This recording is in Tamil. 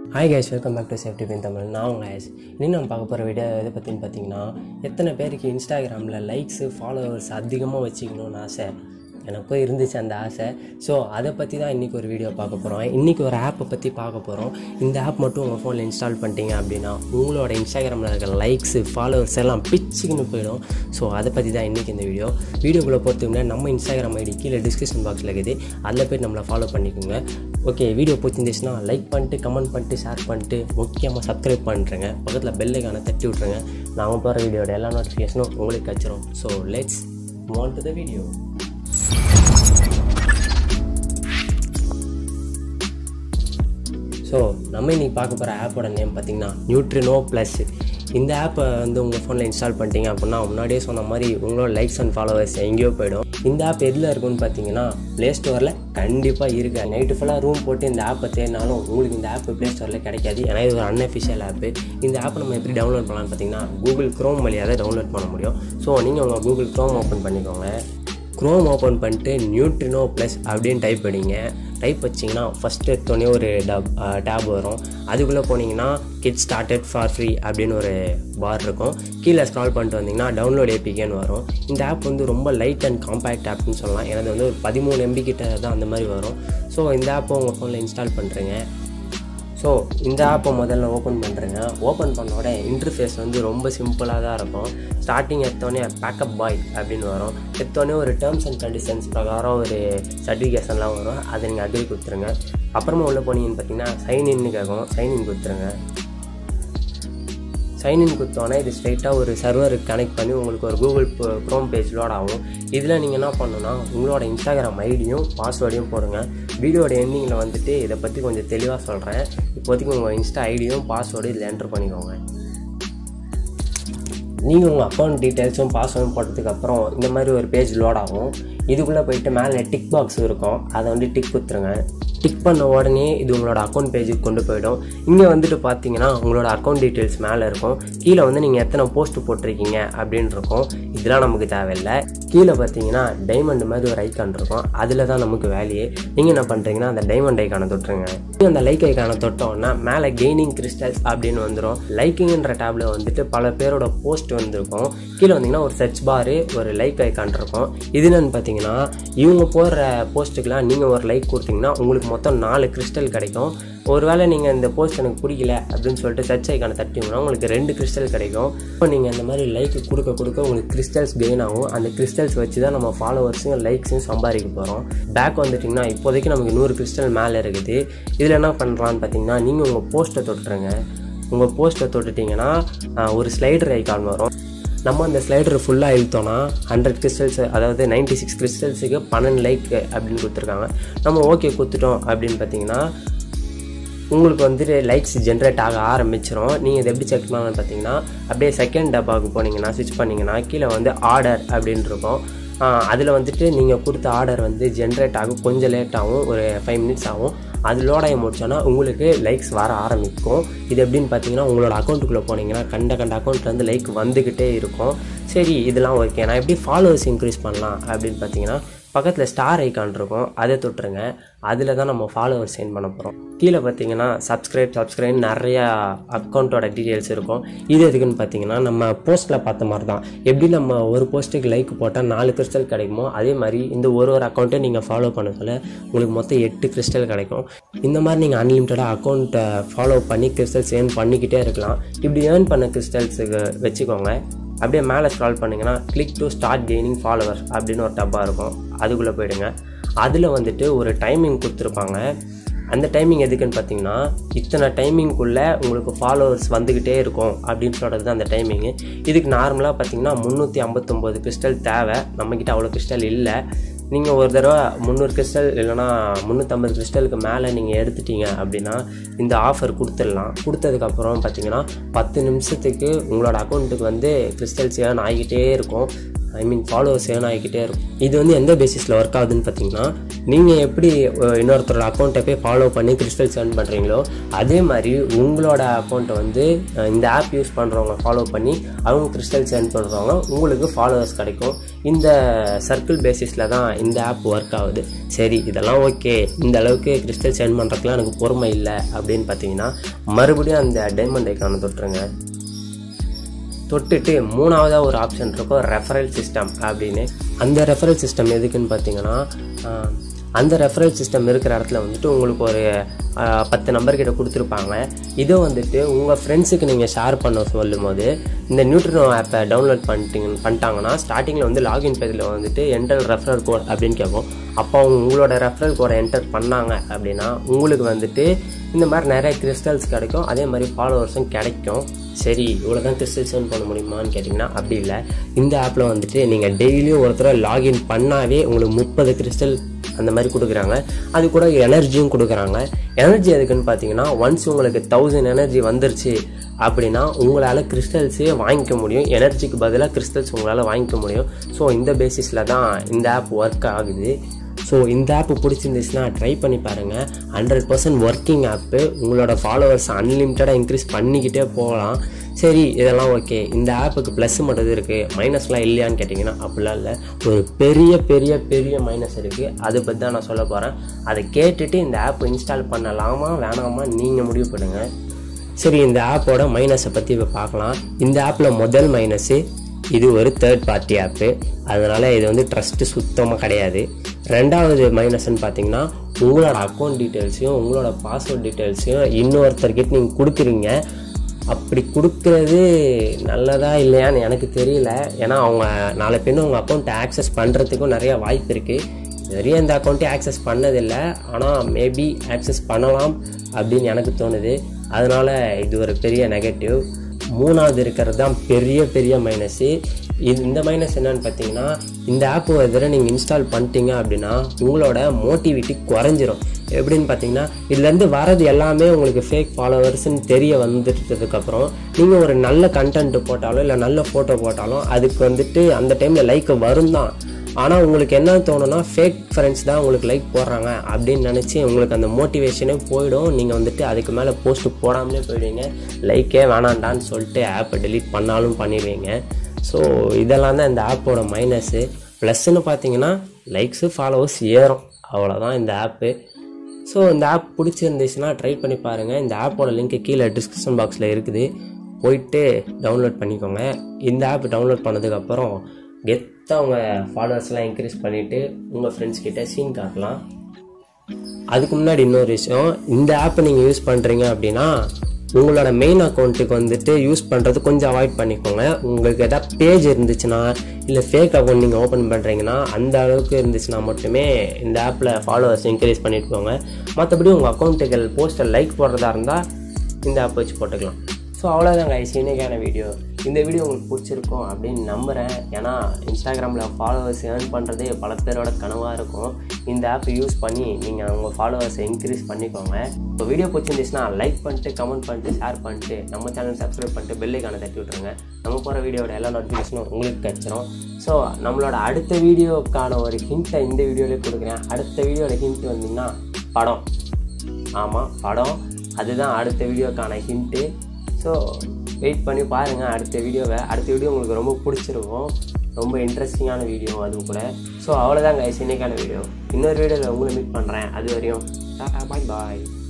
hi guys welcome back to safety pin Tamil நான் உங்கள் ஐஸ் இன்னும் நம்ம பார்க்க போகிற வீடியோ எதை பற்றின்னு பார்த்தீங்கன்னா எத்தனை பேருக்கு இன்ஸ்டாகிராமில் லைக்ஸு ஃபாலோவர்ஸ் அதிகமாக வச்சுக்கணும்னு ஆசை எனக்கும் இருந்துச்சு அந்த ஆசை ஸோ அதை பற்றி தான் இன்றைக்கி ஒரு வீடியோ பார்க்க போகிறோம் இன்றைக்கி ஒரு ஆப்பை பற்றி பார்க்க போகிறோம் இந்த ஆப் மட்டும் உங்கள் ஃபோனில் இன்ஸ்டால் பண்ணிட்டீங்க அப்படின்னா உங்களோட இன்ஸ்டாகிராமில் இருக்கிற லைக்ஸு ஃபாலோவர்ஸ் எல்லாம் பிச்சுக்குன்னு போயிடும் ஸோ அதை பற்றி தான் இன்றைக்கி இந்த வீடியோ வீடியோக்குள்ளே போகிறதுக்கு முன்னாடி நம்ம இன்ஸ்டாகிராம் ஐடி கீழே டிஸ்கிரிப்ஷன் பாக்ஸில் இருக்குது அதில் போய் நம்மளை ஃபாலோ பண்ணிக்கோங்க ஓகே வீடியோ பிடிச்சிருந்துச்சுன்னா லைக் பண்ணிட்டு கமெண்ட் பண்ணிட்டு ஷேர் பண்ணிட்டு முக்கியமாக சப்ஸ்கிரைப் பண்ணுறேங்க பக்கத்தில் பெல்லைக்கான தட்டி விட்ருங்க நாங்கள் போகிற வீடியோட எல்லா நோட்டிஃபிகேஷனும் உங்களுக்கு கிடச்சிரும் so let's want to the video so நம்ம இன்றைக்கி பார்க்க போகிற ஆப்போட நேம் பார்த்தீங்கன்னா நியூட்ரினோ ப்ளஸ் இந்த ஆப்பை வந்து உங்கள் ஃபோனில் இன்ஸ்டால் பண்ணிட்டீங்க அப்படின்னா முன்னாடியே சொன்ன மாதிரி உங்களோட லைக்ஸ் அண்ட் ஃபாலோவர்ஸ் எங்கேயோ போயிடும் இந்த ஆப் எதில் இருக்குன்னு பார்த்தீங்கன்னா ப்ளே ஸ்டோரில் கண்டிப்பாக இருக்கு நைட்டு ஃபுல்லாக ரூம் போட்டு இந்த ஆப்பை தேடினாலும் உங்களுக்கு இந்த ஆப் ப்ளே ஸ்டோரில் கிடைக்காது ஏன்னா இது ஒரு அன்அஃபிஷியல் ஆப்பு இந்த ஆப்பை நம்ம எப்படி டவுன்லோட் பண்ணலாம்னு பார்த்தீங்கன்னா கூகுள் க்ரோம் வழியாக தான் டவுன்லோட் பண்ண முடியும் ஸோ நீங்கள் உங்கள் கூகுள் க்ரோம் ஓப்பன் பண்ணிக்கோங்க க்ரோம் ஓப்பன் பண்ணிட்டு நியூட்ரினோ ப்ளஸ் அப்படின்னு டைப் பண்ணிங்க டைப் வச்சிங்கன்னா ஃபஸ்ட்டு எடுத்தோடனே ஒரு டப் டேப் வரும் அதுக்குள்ளே போனீங்கன்னா கிட் ஸ்டார்டட் ஃபார் ஃப்ரீ அப்படின்னு ஒரு பார் இருக்கும் கீழே ஸ்க்ரால் பண்ணிட்டு வந்தீங்கன்னா டவுன்லோட் ஏபிகேன்னு வரும் இந்த ஆப் வந்து ரொம்ப லைட் அண்ட் காம்பேக்ட் ஆப்னு சொல்லலாம் எனது வந்து ஒரு பதிமூணு எம்பி கிட்ட தான் அந்த மாதிரி வரும் ஸோ இந்த ஆப்பை உங்கள் ஃபோனில் இன்ஸ்டால் பண்ணுறேங்க ஸோ இந்த ஆப்பை முதல்ல ஓப்பன் பண்ணுறேங்க ஓப்பன் பண்ணோட இன்டர்ஃபேஸ் வந்து ரொம்ப சிம்பிளாக தான் இருக்கும் ஸ்டார்டிங் எடுத்தோடனே பேக்கப் பாய் அப்படின்னு வரும் எடுத்தோடனே ஒரு டேர்ம்ஸ் அண்ட் கண்டிஷன்ஸ் பிரகாரம் ஒரு சர்டிஃபிகேஷன்லாம் வரும் அதை நீங்கள் அக்ரி கொடுத்துருங்க அப்புறமா உள்ளே போனீங்கன்னு பார்த்தீங்கன்னா சைன் இன்னு கேட்கும் சைன் இன் கொடுத்துருங்க சைன்இன் கொடுத்தோன்னே இது ஸ்ட்ரைட்டாக ஒரு சர்வருக்கு கனெக்ட் பண்ணி உங்களுக்கு ஒரு கூகுள் க்ரோம் பேஜ் லோட் ஆகும் இதில் நீங்கள் என்ன பண்ணணும்னா உங்களோட இன்ஸ்டாகிராம் ஐடியும் பாஸ்வேர்டையும் போடுங்க வீடியோட எண்டிங்கில் வந்துட்டு இதை பற்றி கொஞ்சம் தெளிவாக சொல்கிறேன் இப்போதைக்கு உங்கள் இன்ஸ்டா ஐடியும் பாஸ்வேர்டு இதில் என்ட்ரு பண்ணிக்கோங்க நீங்கள் உங்கள் அக்கௌண்ட் டீட்டெயில்ஸும் பாஸ்வேர்டும் போட்டதுக்கப்புறம் இந்த மாதிரி ஒரு பேஜ் லோட் ஆகும் இதுக்குள்ளே போயிட்டு மேலே டிக் பாக்ஸ் இருக்கும் அதை வந்து டிக் குத்துருங்க டிக் பண்ண உடனே இது உங்களோட அக்கௌண்ட் பேஜுக்கு கொண்டு போயிடும் இங்கே வந்துட்டு பார்த்தீங்கன்னா உங்களோட அக்கௌண்ட் டீட்டெயில்ஸ் மேலே இருக்கும் கீழே வந்து நீங்கள் எத்தனை போஸ்ட் போட்டிருக்கீங்க அப்படின்னு இருக்கும் இதெல்லாம் நமக்கு தேவையில்லை கீழே பார்த்தீங்கன்னா டைமண்ட் மாதிரி ஒரு ஐக்கான் இருக்கும் அதில் தான் நமக்கு வேலையே நீங்கள் என்ன பண்ணுறீங்கன்னா அந்த டைமண்ட் ஐக்கானை தொட்டுருங்க நீங்கள் அந்த லைக் ஐக்கானை தொட்டோன்னா மேலே கெய்னிங் கிறிஸ்டல்ஸ் அப்படின்னு வந்துடும் லைக்கிங்ன்ற டேப்பில் வந்துட்டு பல பேரோட போஸ்ட் வந்திருக்கும் கீழே வந்தீங்கன்னா ஒரு சர்ச் பாரு ஒரு லைக் ஐக்கான் இருக்கும் இது என்னன்னு பார்த்தீங்கன்னா இவங்க போடுற போஸ்ட்டுக்கெலாம் நீங்கள் ஒரு லைக் கொடுத்தீங்கன்னா உங்களுக்கு மொத்தம் நாலு கிறிஸ்டல் கிடைக்கும் ஒருவேளை நீங்கள் இந்த போஸ்ட் எனக்கு பிடிக்கல அப்படின்னு சொல்லிட்டு சர்ச் ஐக்கான தட்டிங்கன்னா உங்களுக்கு ரெண்டு கிறிஸ்டல் கிடைக்கும் இப்போ நீங்கள் அந்த மாதிரி லைக் கொடுக்க கொடுக்க உங்களுக்கு கிறிஸ்டல்ஸ் கெயின் ஆகும் அந்த கிறிஸ்டல்ஸ் வச்சு தான் நம்ம ஃபாலோவர்ஸும் லைக்ஸும் சம்பாதிக்க போகிறோம் பேக் வந்துட்டிங்கன்னா இப்போதைக்கு நமக்கு நூறு கிறிஸ்டல் மேலே இருக்குது இதில் என்ன பண்ணுறான்னு பார்த்தீங்கன்னா நீங்கள் உங்கள் போஸ்ட்டை தொட்டுருங்க உங்கள் போஸ்ட்டை தொட்டுட்டிங்கன்னா ஒரு ஸ்லைடர் ஐக்கான் வரும் நம்ம அந்த ஸ்லைடர் ஃபுல்லாக இழுத்தோன்னா ஹண்ட்ரட் கிறிஸ்டல்ஸ் அதாவது நைன்டி சிக்ஸ் கிறிஸ்டல்ஸுக்கு பன்னெண்டு லைக் அப்படின்னு கொடுத்துருக்காங்க நம்ம ஓகே கொடுத்துட்டோம் அப்படின்னு பார்த்தீங்கன்னா உங்களுக்கு வந்துட்டு லைக்ஸ் ஜென்ரேட் ஆக ஆரம்பிச்சிடும் நீங்கள் இதை எப்படி செக் பண்ணலாம்னு பார்த்தீங்கன்னா அப்படியே செகண்ட் டப்பாவுக்கு போனீங்கன்னா ஸ்விட்ச் பண்ணிங்கன்னா கீழே வந்து ஆர்டர் அப்படின்னு இருக்கும் அதில் வந்துட்டு நீங்கள் கொடுத்த ஆர்டர் வந்து ஜென்ரேட் ஆகும் கொஞ்சம் லேட் ஆகும் ஒரு ஃபைவ் மினிட்ஸ் ஆகும் அது லோடாகி முடிச்சோன்னா உங்களுக்கு லைக்ஸ் வர ஆரம்பிக்கும் இது எப்படின்னு பார்த்தீங்கன்னா உங்களோட அக்கௌண்ட்டுக்குள்ளே போனீங்கன்னா கண்ட கண்ட அக்கௌண்ட்லேருந்து லைக் வந்துக்கிட்டே இருக்கும் சரி இதெல்லாம் ஓகே நான் எப்படி ஃபாலோவர்ஸ் இன்க்ரீஸ் பண்ணலாம் அப்படின்னு பார்த்தீங்கன்னா பக்கத்தில் ஸ்டார் ஐக்கான் இருக்கும் அதை தொட்டுருங்க அதில் தான் நம்ம ஃபாலோவர் சென்ட் பண்ண போகிறோம் கீழே பார்த்தீங்கன்னா சப்ஸ்கிரைப் சப்ஸ்கிரைப் நிறையா அக்கௌண்ட்டோட டீட்டெயில்ஸ் இருக்கும் இது எதுக்குன்னு பார்த்தீங்கன்னா நம்ம போஸ்ட்டில் பார்த்த மாதிரி தான் எப்படி நம்ம ஒரு போஸ்ட்டுக்கு லைக் போட்டால் நாலு கிறிஸ்டல் கிடைக்குமோ அதே மாதிரி இந்த ஒரு ஒரு அக்கௌண்ட்டை நீங்கள் ஃபாலோ பண்ண சொல்ல உங்களுக்கு மொத்தம் எட்டு கிறிஸ்டல் கிடைக்கும் இந்த மாதிரி நீங்கள் அன்லிமிட்டடாக அக்கௌண்ட்டை ஃபாலோ பண்ணி கிறிஸ்டல்ஸ் ஏர்ன் பண்ணிக்கிட்டே இருக்கலாம் இப்படி ஏர்ன் பண்ண கிறிஸ்டல்ஸுக்கு வச்சுக்கோங்க அப்படியே மேலே ஸ்க்ரால் பண்ணிங்கன்னா click to start gaining followers அப்படின்னு ஒரு டப்பாக இருக்கும் அதுக்குள்ளே போயிடுங்க அதில் வந்துட்டு ஒரு டைமிங் கொடுத்துருப்பாங்க அந்த டைமிங் எதுக்குன்னு பார்த்தீங்கன்னா இத்தனை டைமிங்குள்ளே உங்களுக்கு ஃபாலோவர்ஸ் வந்துக்கிட்டே இருக்கும் அப்படின்னு சொல்கிறது தான் அந்த டைமிங்கு இதுக்கு நார்மலாக பார்த்தீங்கன்னா முந்நூற்றி ஐம்பத்தொம்போது கிறிஸ்டல் தேவை நம்மக்கிட்ட அவ்வளோ கிறிஸ்டல் இல்லை நீங்கள் ஒரு தடவை முந்நூறு கிறிஸ்டல் இல்லைனா முந்நூற்றம்பது கிறிஸ்டலுக்கு மேலே நீங்கள் எடுத்துட்டீங்க அப்படின்னா இந்த ஆஃபர் கொடுத்துடலாம் கொடுத்ததுக்கப்புறம் பார்த்தீங்கன்னா பத்து நிமிஷத்துக்கு உங்களோட அக்கௌண்ட்டுக்கு வந்து கிறிஸ்டல்ஸ் ஏர்ன் ஆகிக்கிட்டே இருக்கும் ஐ மீன் ஃபாலோவர்ஸ் ஏர்ன் ஆகிக்கிட்டே இருக்கும் இது வந்து எந்த பேசிஸில் ஒர்க் ஆகுதுன்னு பார்த்தீங்கன்னா நீங்கள் எப்படி அஹ், இன்னொருத்தரோட அக்கௌண்ட்டை போய் ஃபாலோ பண்ணி கிறிஸ்டல்ஸ் ஏர்ன் பண்ணுறீங்களோ அதே மாதிரி உங்களோட அக்கௌண்ட்டை வந்து அஹ், இந்த ஆப் யூஸ் பண்ணுறவங்க ஃபாலோ பண்ணி அவங்க கிறிஸ்டல்ஸ் ஏர்ன் பண்ணுறவங்க உங்களுக்கு ஃபாலோவர்ஸ் கிடைக்கும் இந்த சர்க்கிள் பேசிஸில் தான் இந்த ஆப் ஒர்க் ஆகுது சரி இதெல்லாம் ஓகே இந்த அளவுக்கு கிறிஸ்டல்ஸ் ஏர்ன் பண்ணுறதுக்குலாம் எனக்கு பொறுமை இல்லை அப்படின்னு பார்த்தீங்கன்னா மறுபடியும் அந்த டைமண்ட் ஐக்கானை தொட்டுருங்க தொட்டுட்டு மூணாவதாக ஒரு ஆப்ஷன் இருக்கும் ரெஃபரல் சிஸ்டம் அப்படின்னு அந்த ரெஃபரல் சிஸ்டம் எதுக்குன்னு பார்த்தீங்கன்னா ஆஹ், அந்த ரெஃபரல் சிஸ்டம் இருக்கிற இடத்துல வந்துட்டு உங்களுக்கு ஒரு ஆஹ், பத்து நம்பர் கிட்ட கொடுத்துருப்பாங்க இதை வந்துட்டு உங்கள் ஃப்ரெண்ட்ஸுக்கு நீங்கள் ஷேர் பண்ண சொல்லும் போது இந்த நியூட்ரினோ ஆப்பை டவுன்லோட் பண்ணிட்டீங்க பண்ணிட்டாங்கன்னா ஸ்டார்டிங்கில் வந்து லாகின் பேஜில் வந்துட்டு என்டர் ரெஃபரல் கோட் அப்படின்னு கேட்கும் அப்போ அவங்க உங்களோட ரெஃபரல் கோடை என்டர் பண்ணாங்க அப்படின்னா உங்களுக்கு வந்துட்டு இந்த மாதிரி நிறைய கிறிஸ்டல்ஸ் கிடைக்கும் அதே மாதிரி ஃபாலோவர்ஸும் கிடைக்கும் சரி இவ்வளோ தான் கிறிஸ்டல்ஸ் ஏர்ன் பண்ண முடியுமான்னு கேட்டிங்கன்னா அப்படி இல்லை இந்த ஆப்பில் வந்துட்டு நீங்கள் டெய்லியும் ஒருத்தர லாகின் பண்ணாவே உங்களுக்கு முப்பது கிறிஸ்டல் அந்த மாதிரி கொடுக்குறாங்க அது கூட எனர்ஜியும் கொடுக்குறாங்க எனர்ஜி எதுக்குன்னு பார்த்தீங்கன்னா ஒன்ஸ் உங்களுக்கு தௌசண்ட் எனர்ஜி வந்துருச்சு அப்படின்னா உங்களால் கிறிஸ்டல்ஸே வாங்கிக்க முடியும் எனர்ஜிக்கு பதிலாக கிறிஸ்டல்ஸ் உங்களால் வாங்கிக்க முடியும் ஸோ இந்த பேசிஸில் தான் இந்த ஆப் ஒர்க் ஆகுது ஸோ இந்த ஆப் பிடிச்சிருந்துச்சுன்னா ட்ரை பண்ணி பாருங்கள் ஹண்ட்ரட் பர்சன்ட் ஒர்க்கிங் ஆப்பு உங்களோட ஃபாலோவர்ஸ் அன்லிமிட்டடாக இன்க்ரீஸ் பண்ணிக்கிட்டே போகலாம் சரி இதெல்லாம் ஓகே இந்த ஆப்புக்கு ப்ளஸ் மட்டும் இருக்குது மைனஸ்லாம் இல்லையான்னு கேட்டிங்கன்னா அப்படிலாம் இல்லை ஒரு பெரிய பெரிய பெரிய மைனஸ் இருக்குது அதை பற்றி தான் நான் சொல்ல போகிறேன் அதை கேட்டுட்டு இந்த ஆப் இன்ஸ்டால் பண்ணலாமா வேணாமா நீங்கள் முடிவு பண்ணுங்கள் சரி இந்த ஆப்போட மைனஸை பற்றி இப்போ பார்க்கலாம் இந்த ஆப்பில் முதல் மைனஸு இது ஒரு தேர்ட் பார்ட்டி ஆப்பு அதனால் இது வந்து ட்ரஸ்ட்டு சுத்தமாக கிடையாது ரெண்டாவது மைனஸ்ன்னு பார்த்தீங்கன்னா உங்களோட அக்கௌண்ட் டீட்டெயில்ஸையும் உங்களோட பாஸ்வேர்ட் டீட்டெயில்ஸையும் இன்னொருத்தர்கிட்ட நீங்கள் கொடுக்குறீங்க அப்படி கொடுக்குறது நல்லதா இல்லையான்னு எனக்கு தெரியல ஏன்னா அவங்க நாளை பின்ன உங்கள் அக்கௌண்ட்டை ஆக்சஸ் பண்ணுறதுக்கும் நிறைய வாய்ப்பு இருக்குது நிறைய இந்த அக்கௌண்ட்டே ஆக்சஸ் பண்ணதில்லை ஆனால் மேபி ஆக்சஸ் பண்ணலாம் அப்படின்னு எனக்கு தோணுது அதனால் இது ஒரு பெரிய நெகட்டிவ் மூணாவது இருக்கிறது தான் பெரிய பெரிய மைனஸு இது இந்த மைனஸ் என்னன்னு பார்த்தீங்கன்னா இந்த ஆப் ஒரு தடவை நீங்கள் இன்ஸ்டால் பண்ணிட்டீங்க அப்படின்னா உங்களோட மோட்டிவிட்டி குறைஞ்சிரும் எப்படின்னு பார்த்தீங்கன்னா இதுலேருந்து வரது எல்லாமே உங்களுக்கு ஃபேக் ஃபாலோவர்ஸ்னு தெரிய வந்துட்டதுக்கப்புறம் நீங்கள் ஒரு நல்ல கண்டென்ட் போட்டாலும் இல்லை நல்ல ஃபோட்டோ போட்டாலும் அதுக்கு வந்துட்டு அந்த டைமில் லைக் வரும் தான் ஆனால் உங்களுக்கு என்ன தோணுன்னா ஃபேக் ஃப்ரெண்ட்ஸ் தான் உங்களுக்கு லைக் போடுறாங்க அப்படின்னு நினச்சி உங்களுக்கு அந்த மோட்டிவேஷனே போயிடும் நீங்கள் வந்துட்டு அதுக்கு மேலே போஸ்ட் போடாமலே போயிடுவீங்க லைக்கே வேணாண்டான்னு சொல்லிட்டு ஆப்பை டெலீட் பண்ணாலும் பண்ணிடுவீங்க ஸோ இதெல்லாம் தான் இந்த ஆப்போட மைனஸு ப்ளஸ்ன்னு பார்த்தீங்கன்னா லைக்ஸு ஃபாலோவர்ஸ் ஏறும் அவ்வளோதான் இந்த ஆப்பு ஸோ இந்த ஆப் பிடிச்சிருந்துச்சுன்னா ட்ரை பண்ணி பாருங்கள் இந்த ஆப்போட லிங்க் கீழே டிஸ்கிரிப்ஷன் பாக்ஸில் இருக்குது போயிட்டு டவுன்லோட் பண்ணிக்கோங்க இந்த ஆப் டவுன்லோட் பண்ணதுக்கப்புறம் கெத்தாக உங்கள் ஃபாலோவர்ஸ்லாம் இன்க்ரீஸ் பண்ணிவிட்டு உங்கள் ஃப்ரெண்ட்ஸ் கிட்ட சீன் காட்டலாம் அதுக்கு முன்னாடி இன்னொரு விஷயம் இந்த ஆப்பை நீங்கள் யூஸ் பண்ணுறீங்க அப்படின்னா உங்களோட மெயின் அக்கௌண்ட்டுக்கு வந்துட்டு யூஸ் பண்ணுறது கொஞ்சம் அவாய்ட் பண்ணிக்கோங்க உங்களுக்கு எதாவது பேஜ் இருந்துச்சுன்னா இல்லை ஃபேக் அக்கௌண்ட் நீங்கள் ஓப்பன் பண்ணுறீங்கன்னா அந்த அளவுக்கு இருந்துச்சுன்னா மட்டுமே இந்த ஆப்பில் ஃபாலோவர்ஸ் இன்க்ரீஸ் பண்ணிட்டு போங்க மற்றபடி உங்கள் அக்கௌண்ட்டுகள் போஸ்டர் லைக் போடுறதா இருந்தால் இந்த ஆப் வச்சு போட்டுக்கலாம் ஸோ அவ்வளோதாங்க ஐஸ் இன்னைக்கான வீடியோ இந்த வீடியோ உங்களுக்கு பிடிச்சிருக்கும் அப்படின்னு நம்புகிறேன் ஏன்னா இன்ஸ்டாகிராமில் ஃபாலோவர்ஸ் ஏர்ன் பண்ணுறதே பல பேரோட கனவாக இருக்கும் இந்த ஆப் யூஸ் பண்ணி நீங்கள் உங்கள் ஃபாலோவர்ஸை இன்க்ரீஸ் பண்ணிக்கோங்க இப்போ வீடியோ பிடிச்சிருந்துச்சுன்னா லைக் பண்ணிட்டு கமெண்ட் பண்ணிட்டு ஷேர் பண்ணிட்டு நம்ம சேனல் சப்ஸ்கிரைப் பண்ணிட்டு பெல்லைக்கான தட்டி விட்ருங்க நம்ம போகிற வீடியோட எல்லா நோட்டிஃபிகேஷனும் உங்களுக்கு கிடச்சிரும் ஸோ நம்மளோட அடுத்த வீடியோக்கான ஒரு ஹிண்ட்டை இந்த வீடியோலேயே கொடுக்குறேன் அடுத்த வீடியோவில் ஹிண்ட் வந்தீங்கன்னா படம் ஆமாம் படம் அதுதான் அடுத்த வீடியோக்கான ஹிண்ட்டு ஸோ வெயிட் பண்ணி பாருங்கள் அடுத்த வீடியோவை அடுத்த வீடியோ உங்களுக்கு ரொம்ப பிடிச்சிருக்கும் ரொம்ப இன்ட்ரெஸ்டிங்கான வீடியோ அதுவும் கூட ஸோ அவ்வளோதாங்க இன்னைக்கான வீடியோ இன்னொரு வீடியோவில் உங்களை மீட் பண்ணுறேன் அது வரையும் டாடா பாய் பாய்